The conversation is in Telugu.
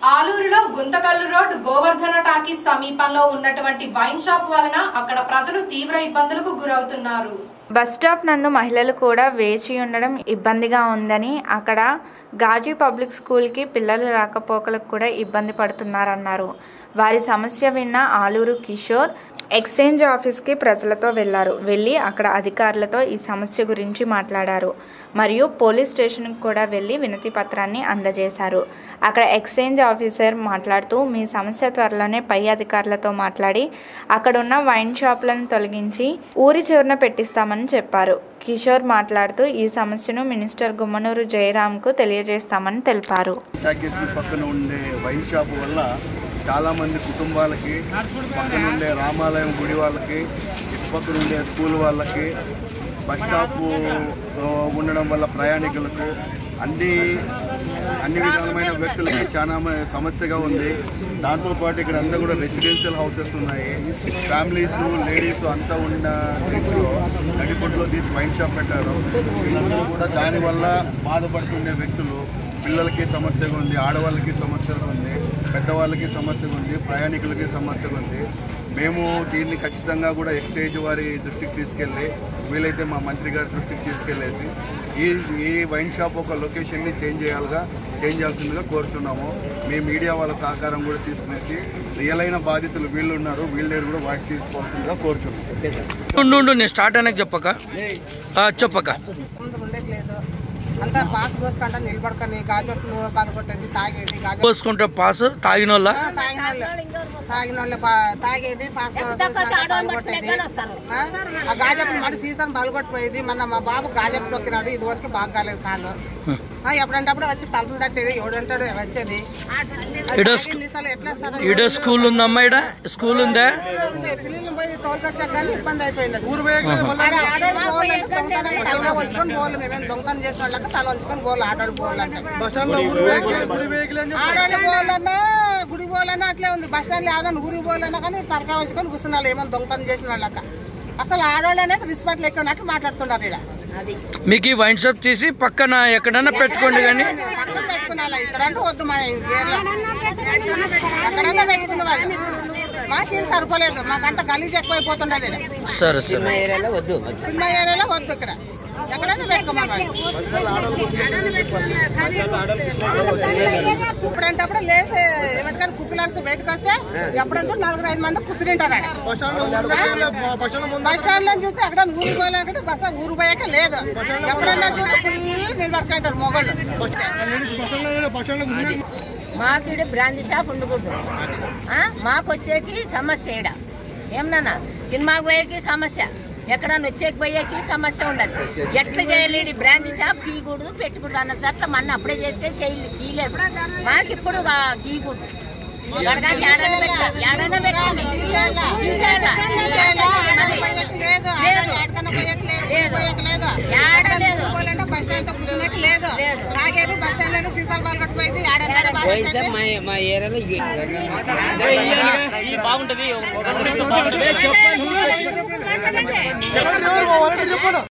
ఆలూరులో గుంతకల్లు రోడ్ గోవర్ధన టాకీస్ సమీపంలో ఉన్నటువంటి వైన్ షాప్ వలన అక్కడ ప్రజలు తీవ్ర ఇబ్బందులకు గురవుతున్నారు బస్ స్టాప్ నందు మహిళలు కూడా వేచి ఉండడం ఇబ్బందిగా ఉందని అక్కడ గాజీ పబ్లిక్ స్కూల్కి పిల్లలు రాకపోకలకు కూడా ఇబ్బంది పడుతున్నారన్నారు వారి సమస్య విన్న ఆలూరు కిషోర్ ఎక్స్చేంజ్ ఆఫీస్కి ప్రజలతో వెళ్లారు వెళ్ళి అక్కడ అధికారులతో ఈ సమస్య గురించి మాట్లాడారు మరియు పోలీస్ స్టేషన్కి కూడా వెళ్ళి వినతి పత్రాన్ని అందజేశారు అక్కడ ఎక్స్చేంజ్ ఆఫీసర్ మాట్లాడుతూ మీ సమస్య త్వరలోనే పై అధికారులతో మాట్లాడి అక్కడున్న వైన్ షాపులను తొలగించి ఊరి చివరన పెట్టిస్తామని చెప్పారు కిషోర్ మాట్లాడుతూ ఈ సమస్యను మినిస్టర్ గుమ్మనూరు జయరాంకు తెలియజేస్తామని తెలిపారు టాకీస్ పక్కన ఉండే వైన్ షాప్ వల్ల చాలా మంది కుటుంబాలకి పక్కన ఉండే రామాలయం గుడి వాళ్ళకి చుట్టుపక్కల ఉండే స్కూల్ వాళ్ళకి బస్ స్టాప్ ఆ, ఉండడం వల్ల ప్రయాణికులకు అన్ని అన్ని విధాలమైన వ్యక్తులకి చాలా మ- సమస్యగా ఉంది దాంతోపాటు ఇక్కడ అంతా కూడా రెసిడెన్షియల్ హౌసెస్ ఉన్నాయి ఫ్యామిలీస్ లేడీస్ అంతా ఉన్న దీంట్లో నడిపొట్టులో తీసి వైన్ షాప్ పెట్టారు వీళ్ళందరూ కూడా దానివల్ల బాధపడుతుండే వ్యక్తులు పిల్లలకి సమస్యగా ఉంది ఆడవాళ్ళకి సమస్యగా ఉంది పెద్దవాళ్ళకి సమస్యగా ఉంది ప్రయాణికులకి సమస్యగా ఉంది మేము దీన్ని ఖచ్చితంగా కూడా ఎక్స్చేంజ్ వారి దృష్టికి తీసుకెళ్ళి వీలైతే మా మంత్రి గారి దృష్టికి తీసుకెళ్ళేసి ఈ ఈ వైన్ షాప్ ఒక లొకేషన్ని చేంజ్ చేయాలిగా చేంజ్ చేయాల్సిందిగా కోరుతున్నాము మీ మీడియా వాళ్ళ సహకారం కూడా తీసుకునేసి రియల్ అయిన బాధితులు వీళ్ళు ఉన్నారు వీళ్ళ దగ్గర కూడా వాయిస్ తీసుకోవాల్సిందిగా కోరుతున్నాము ఉండు ఉండు నేను స్టార్ట్ అయినాక చెప్పక ఆ, చెప్పక ముందు ఉండేది లేదు అంతా పాస్ పోసుకుంటా నిలబడుకొని గాజప్పులు పగలగొట్టేది తాగేది గాజ పోసుకుంటే పాస్ తాగిన వాళ్ళ తాగిన వాళ్ళే తాగిన వాళ్ళే పా- తాగేది పాస్ పగలగొట్టేది ఆ గాజప్పులు మడి సీజన్ పగలగొట్టిపోయేది మన మా బాబు గాజప్పు తొక్కినాడు ఇది వరకు బాగా కాలేదు కాళ్ళు ఆ, ఎప్పుడంటప్పుడు వచ్చి తలుపులు తట్టేది ఎవడంటాడు వచ్చేది అది ఈడ తాగిన నిసాలు ఎట్లా ఇస్తారో ఈడ స్కూల్ ఉందమ్మా ఈడ స్కూల్ ఉందా ఉంది. పిల్లల్ని పోయి తోలుకొచ్చాక కానీ ఇబ్బంది అయిపోయింది ఆడ ఆడోళ్ళు పోవాలంటే దొంగతనంగా తలగా వచ్చుకొని పోవాలి మేమేం దొంగతనం చేసిన వాళ్ళకి తల వంచుకొని పోవాలి ఆడోళ్ళు పోవాలంటే ఆడోళ్ళు పోవాలన్నా గుడి పోవాలన్నా అట్లే ఉంది బస్ స్టాండ్ లేదని ఊరికి పోవాలన్నా కానీ తలకాయ వంచుకొని కూర్చున్నారు ఏమో దొంగతనం చేసిన వాళ్ళక అసలు ఆడోళ్ళు అనేది రెస్పెక్ట్ లెక్క ఉన్నట్లు మాట్లాడుతున్నారు ఇక్కడ మీకు ఈ వైన్ షాప్ తీసి పక్కన ఎక్కడన్నా పెట్టుకోండి కానీ పక్కన పెట్టుకున్నాలా ఇక్కడ అంటే వద్దు మా ఇంకేళ్ళ ఎక్కడైనా పెట్టుకున్న వాళ్ళు మాకు ఇది సరిపోలేదు మాకంతా గలీజ్ ఎక్కువైపోతుండదు ఈడ. సరే సరే సినిమా ఏరియాలో వద్దు ఇక్కడ ఎక్కడైనా పెట్టుకోమని ఇప్పుడంటప్పుడు లేచి ఏమంటారు కుక్కలాక్స్ బయటకు వస్తే ఎప్పుడంతా నలుగురు ఐదు మంది కుసిరింటారు ఆడ. బస్ స్టాండ్ లో చూస్తే అక్కడ ఊరు పోయాలంటే బస్ ఊరు పోయాక లేదు ఎప్పుడన్నా చూడ నిలబడుకుంటారు మొగళ్ళు మాకు ఈడ బ్రాంతి షాప్ ఉండకూడదు ఆ? మాకు వచ్చేకి సమస్య ఈడ ఏం నాన్న సినిమాకి పోయేకి సమస్య ఎక్కడన్నా వచ్చేకి పోయేకి సమస్య ఉండదు ఎట్లా చేయాలి ఈడ బ్రాంతి షాప్ తీయకూడదు పెట్టకూడదు అన్న చట్ల మన అప్పుడే చేస్తే చేయలే తీయలేదు మాకు ఇప్పుడు ఆ తీయకూడదు ఎక్కడికి ఏడైనా పెట్టాలి ఏడైనా పెట్టండి తీసేయాలా? మరి. లేదు లేదు. ఎక్కడికన్నా పోయేకి లేదు లేదు. పోయేకి లేదు ఏడ ఎక్కడికన్నా లేదు. పోవాలంటే బస్ స్టాండ్ తో కూర్చునేకి లేదు లేదు. తాగేది బస్ స్టాండ్ లోనే సీసాలు పాల్గొట్టిపోయింది ఏడన్నా బాగా బాగుంటది